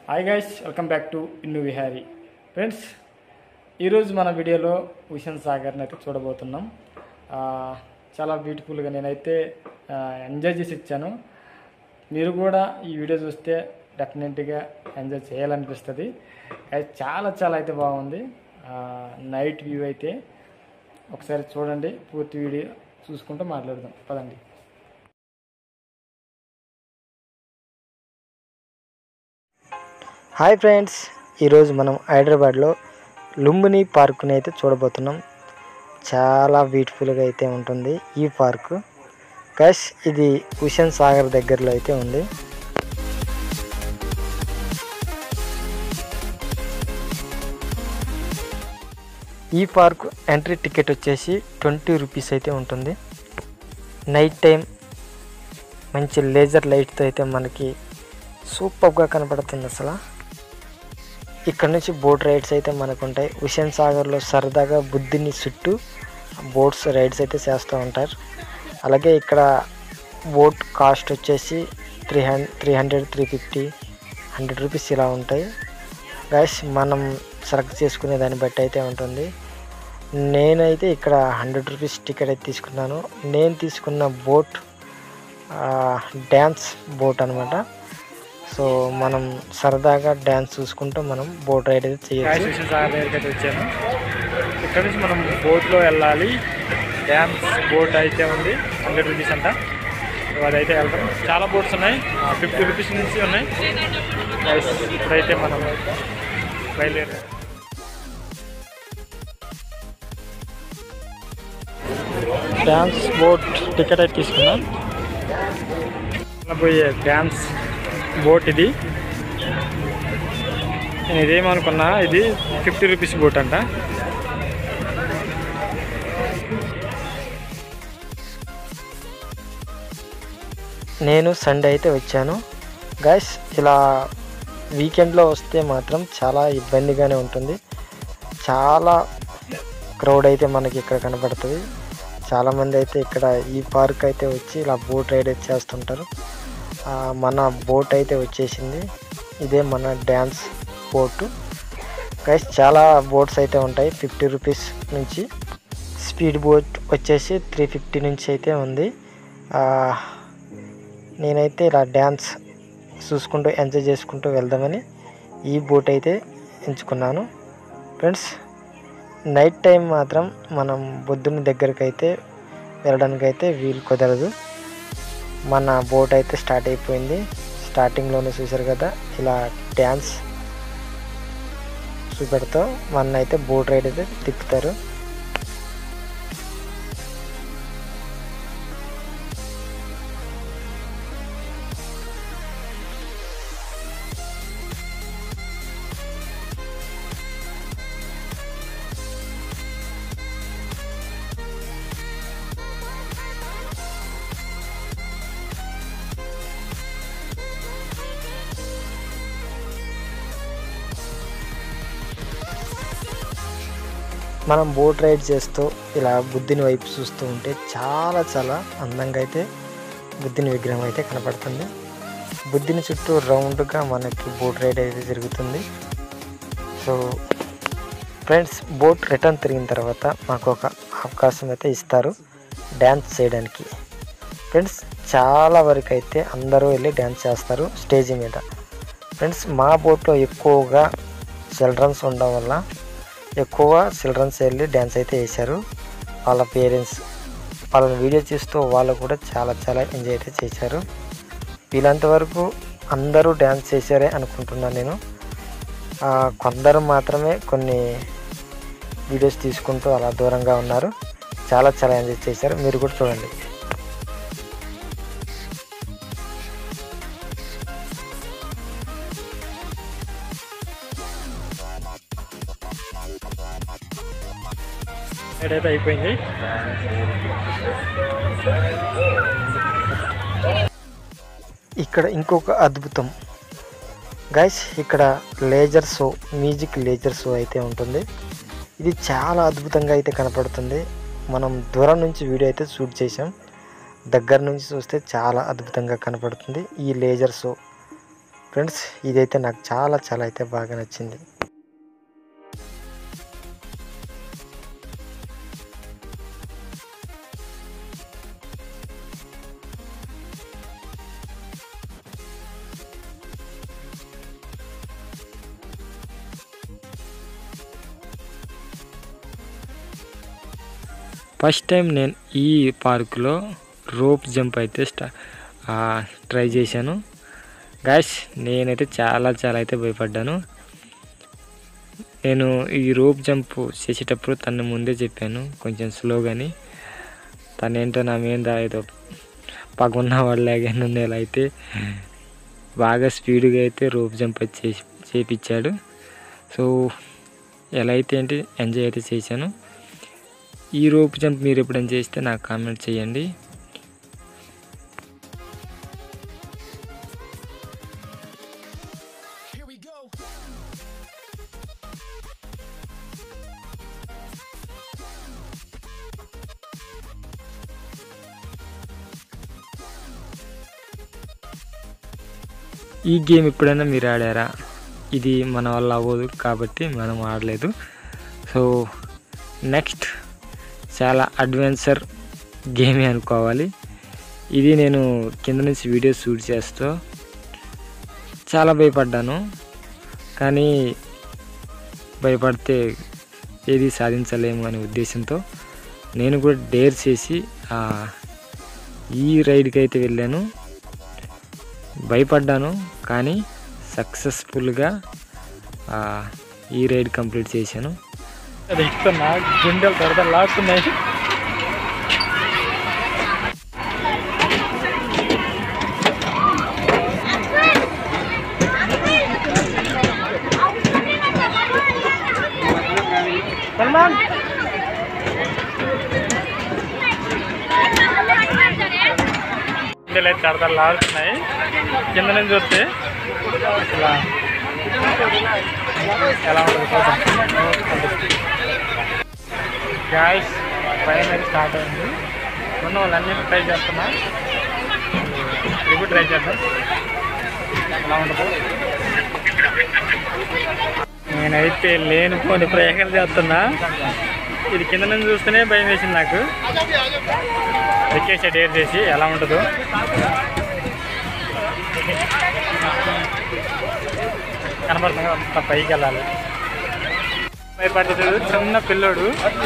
Hi guys welcome back to Innu Vihari friends ఈరోజు మన వీడియోలో ఉషన్ సాగర్ని అయితే చూడబోతున్నాం ఆ, చాలా బ్యూటిఫుల్గా నేనైతే ఎంజాయ్ చేసి ఇచ్చాను మీరు కూడా ఈ వీడియో చూస్తే డెఫినెట్గా ఎంజాయ్ చేయాలనిపిస్తుంది అది చాలా చాలా అయితే బాగుంది నైట్ వ్యూ అయితే ఒకసారి చూడండి పూర్తి వీడియో చూసుకుంటూ మాట్లాడదాం పదండి హాయ్ ఫ్రెండ్స్ ఈరోజు మనం హైదరాబాద్లో లుంబిని పార్కుని అయితే చూడబోతున్నాం చాలా బ్యూటిఫుల్గా అయితే ఉంటుంది ఈ పార్కు కష్ ఇది హుషన్ సాగర్ దగ్గరలో అయితే ఉంది ఈ పార్క్ ఎంట్రీ టికెట్ వచ్చేసి ట్వంటీ రూపీస్ అయితే ఉంటుంది నైట్ టైం మంచి లేజర్ లైట్తో అయితే మనకి సూపర్గా కనపడుతుంది అసలు ఇక్కడ నుంచి బోట్ రైడ్స్ అయితే మనకు ఉంటాయి హుషేన్ సాగర్లో సరదాగా బుద్ధిని చుట్టూ బోట్స్ రైడ్స్ అయితే చేస్తూ ఉంటారు అలాగే ఇక్కడ బోట్ కాస్ట్ వచ్చేసి three hundred three hundred three fifty hundred rupees ఇలా ఉంటాయి గైస్ మనం సెలెక్ట్ చేసుకునే దాన్ని బట్టి అయితే ఉంటుంది నేనైతే ఇక్కడ హండ్రెడ్ రూపీస్ టికెట్ అయితే తీసుకున్నాను నేను తీసుకున్న బోట్ డ్యాన్స్ బోట్ అనమాట సో మనం సరదాగా డ్యాన్స్ చూసుకుంటూ మనం బోట్ రైడ్ అయితే కాయ చేయొచ్చు శిక్షణ సాగర్ దగ్గరికి అయితే వచ్చాను ఇక్కడ నుంచి మనం బోట్లో వెళ్ళాలి డ్యామ్స్ బోట్ అయితే ఉంది హండ్రెడ్ రూపీస్ అంట సో అదైతే వెళ్తాం చాలా బోట్స్ ఉన్నాయి ఫిఫ్టీ రూపీస్ నుంచి ఉన్నాయి Guys, ఇప్పుడైతే మనం బయలుదేరాం డ్యాన్స్ బోట్ టికెట్ అయితే తీసుకున్నాం పోయే డ్యాన్స్ బోట్ ఇది నేను ఇదేమనుకున్నా ఇది ఫిఫ్టీ రూపీస్ బోట్ అంట నేను సండే అయితే వచ్చాను గైస్ ఇలా వీకెండ్లో వస్తే మాత్రం చాలా ఇబ్బందిగానే ఉంటుంది చాలా క్రౌడ్ అయితే మనకి ఇక్కడ కనపడుతుంది చాలామంది అయితే ఇక్కడ ఈ పార్క్ అయితే వచ్చి ఇలా బోట్ రైడ్ అయితే చేస్తుంటారు ఆ, మన బోట్ అయితే వచ్చేసింది ఇదే మన డ్యాన్స్ బోటు గైస్ చాలా బోట్స్ అయితే ఉంటాయి ఫిఫ్టీ రూపీస్ నుంచి స్పీడ్ బోట్ వచ్చేసి త్రీ ఫిఫ్టీ నుంచి అయితే ఉంది ఆ, నేనైతే ఇలా డ్యాన్స్ చూసుకుంటూ ఎంజాయ్ చేసుకుంటూ వెళ్దామని ఈ బోట్ అయితే ఎంచుకున్నాను ఫ్రెండ్స్ నైట్ టైం మాత్రం మనం బొద్దుని దగ్గరికి అయితే వెళ్ళడానికి అయితే వీలు కుదరదు మన బోట్ అయితే స్టార్ట్ అయిపోయింది స్టార్టింగ్లోనే చూసారు కదా ఇలా డ్యాన్స్ చూపెడతా మన అయితే బోట్ రైడ్ అయితే తిప్పుతారు మనం బోట్ రైడ్ చేస్తూ ఇలా బుద్ధిని వైపు చూస్తూ ఉంటే చాలా చాలా అందంగా అయితే బుద్ధిని విగ్రహం అయితే కనపడుతుంది బుద్ధిని చుట్టూ రౌండ్గా మనకి బోట్ రైడ్ అయితే జరుగుతుంది సో ఫ్రెండ్స్ బోట్ రిటర్న్ తిరిగిన తర్వాత మాకు ఒక అవకాశం అయితే ఇస్తారు డ్యాన్స్ చేయడానికి ఫ్రెండ్స్ చాలా వరకు అయితే అందరూ వెళ్ళి డ్యాన్స్ చేస్తారు స్టేజ్ మీద ఫ్రెండ్స్ మా బోట్లో ఎక్కువగా చిల్డ్రన్స్ ఉండడం వల్ల ఎక్కువ చిల్డ్రన్స్ వెళ్ళి డ్యాన్స్ అయితే వేశారు వాళ్ళ పేరెంట్స్ వాళ్ళని వీడియో చూస్తూ వాళ్ళు కూడా చాలా చాలా ఎంజాయ్ అయితే చేశారు వీళ్ళంత వరకు అందరూ డ్యాన్స్ చేశారే అనుకుంటున్నాను నేను ఆ, కొందరు మాత్రమే కొన్ని వీడియోస్ తీసుకుంటూ అలా దూరంగా ఉన్నారు చాలా చాలా ఎంజాయ్ చేశారు మీరు కూడా చూడండి రైడ్ అయితే అయిపోయింది ఇక్కడ ఇంకొక అద్భుతం గైస్ ఇక్కడ laser show music laser show అయితే ఉంటుంది ఇది చాలా అద్భుతంగా అయితే కనపడుతుంది మనం దూరం నుంచి వీడియో అయితే షూట్ చేసాం దగ్గర నుంచి చూస్తే చాలా అద్భుతంగా కనపడుతుంది ఈ లేజర్ షో ఫ్రెండ్స్ ఇదైతే నాకు చాలా చాలా అయితే బాగా నచ్చింది ఫస్ట్ టైం నేను ఈ పార్కులో రోప్ జంప్ అయితే స్టా ఆ, ట్రై చేశాను గాయస్ నేనైతే చాలా చాలా అయితే భయపడ్డాను నేను ఈ రోప్ జంప్ చేసేటప్పుడు తను ముందే చెప్పాను కొంచెం స్లోగాని తను ఏంటో నా మీద ఏదో పగున్న వాళ్ళలాగా ఉండేలా అయితే బాగా స్పీడ్గా అయితే రోప్ జంప్ అయితే చేసి చేపించాడు సో ఎలా అయితే ఏంటి ఎంజాయ్ అయితే చేశాను ఈ రోప్ జంప్ మీరు ఎప్పుడైనా చేస్తే నాకు కామెంట్ చేయండి ఈ గేమ్ ఎప్పుడైనా మీరు ఆడారా ఇది మన వల్ల అవ్వదు కాబట్టి మనం ఆడలేదు సో నెక్స్ట్ చాలా అడ్వెంచర్ గేమే అనుకోవాలి ఇది నేను కింద నుంచి వీడియో షూట్ చేస్తూ చాలా భయపడ్డాను కానీ భయపడితే ఏది సాధించలేము అనే ఉద్దేశంతో నేను కూడా డేర్ చేసి ఆ, ఈ రైడ్కి అయితే వెళ్ళాను భయపడ్డాను కానీ సక్సెస్ఫుల్గా ఆ, ఈ రైడ్ కంప్లీట్ చేశాను అది ఎక్కుతున్నా గుండెలు దొరద లాక్కున్నాయి సల్మాన్ గుండెలు అయితే దరదలు లాడుతున్నాయి కింద నుంచి చూస్తే అసలు ఎలా ఉంటుంది చూద్దాం గ్యాస్ పైన స్టార్ట్ అయింది ఉన్న వాళ్ళన్నీ ట్రై చేస్తున్నా ఇది ట్రై చేద్దాం ఎలా ఉంటుంది నేనైతే లేనిపోని ప్రయోగాలు చేస్తున్నా ఇది కింద నుంచి చూస్తేనే భయం వేసింది నాకు ఎక్కేసే డేర్ చేసి ఎలా ఉంటుందో కనబడుతుంది కదా, అంత పైకి వెళ్ళాలి భయపడుతుంది చిన్న పిల్లోడు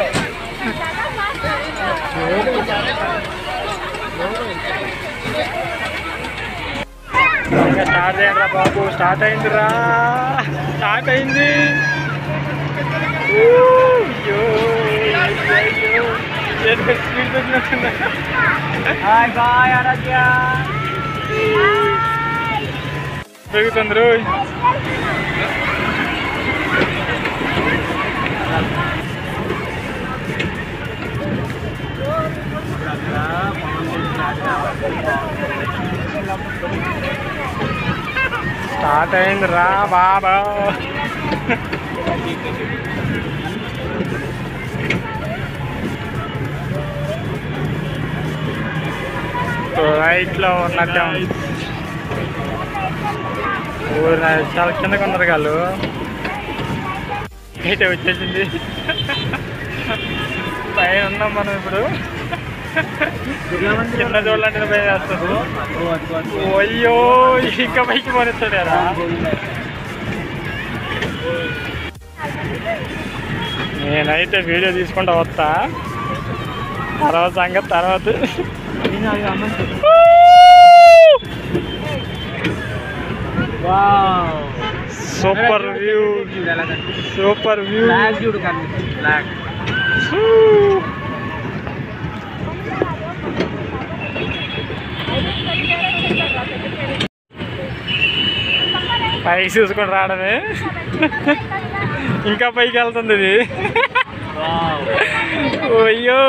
ఇంకా స్టార్ట్ చేయండి రా బాబు స్టార్ట్ అయిందిరా స్టార్ట్ అయింది ఊ, అయ్యో, అయ్యో, అయ్యో. ఏదో స్పీడ్ పెట్టినట్టుందా? పెరుగుతుంది రోజు స్టార్ట్ అయింది రా బాబా రైట్ లో ఉన్నట్టే ఉంది ఊరు నా- చాలా కిందకు ఉన్నారు వాళ్ళు అయితే వచ్చేసింది పైన ఉన్నాం మనం ఇప్పుడు కింద చూడాలంటే భయం వేస్తుంది అయ్యో ఇంకా పైకి పోనిస్తాడారా నేనైతే వీడియో తీసుకుంటా వస్తా తర్వాత సంగతి తర్వాత సూపర్ వ్యూ సూపర్ వ్యూ పైకి చూసుకొని రావడమే ఇంకా పైకి వెళ్తుంది ఇది అయ్యో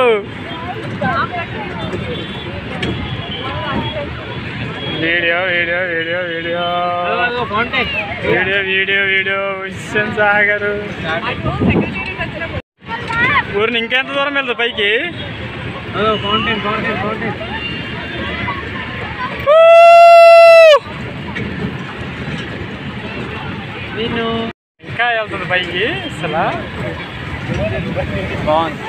video video video video video video video విశ్వం సాగరు ఊరిని ఇంకెంత దూరం వెళ్తుంది పైకి నేను ఇంకా వెళ్తుంది పైకి అసలు బాగుంది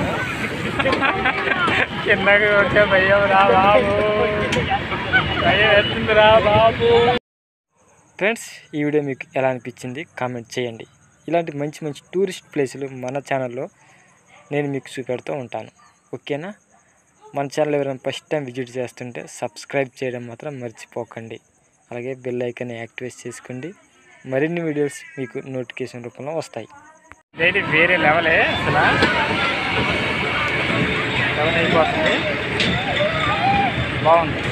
కిందకి వచ్చే భయం రా బాబు భయం వేస్తుంది రా బాబు ఫ్రెండ్స్ ఈ వీడియో మీకు ఎలా అనిపించింది కామెంట్ చేయండి ఇలాంటి మంచి మంచి టూరిస్ట్ ప్లేసులు మన ఛానల్లో నేను మీకు చూపెడుతూ ఉంటాను ఓకేనా మన ఛానల్ ఎవరైనా ఫస్ట్ టైం విజిట్ చేస్తుంటే సబ్స్క్రైబ్ చేయడం మాత్రం మర్చిపోకండి అలాగే బెల్ ఐకాన్ యాక్టివేట్ చేసుకోండి మరిన్ని వీడియోస్ మీకు నోటిఫికేషన్ రూపంలో వస్తాయి ఇది వేరే లెవెలే అసలు లెవెల్ అయిపోతుంది బాగుంది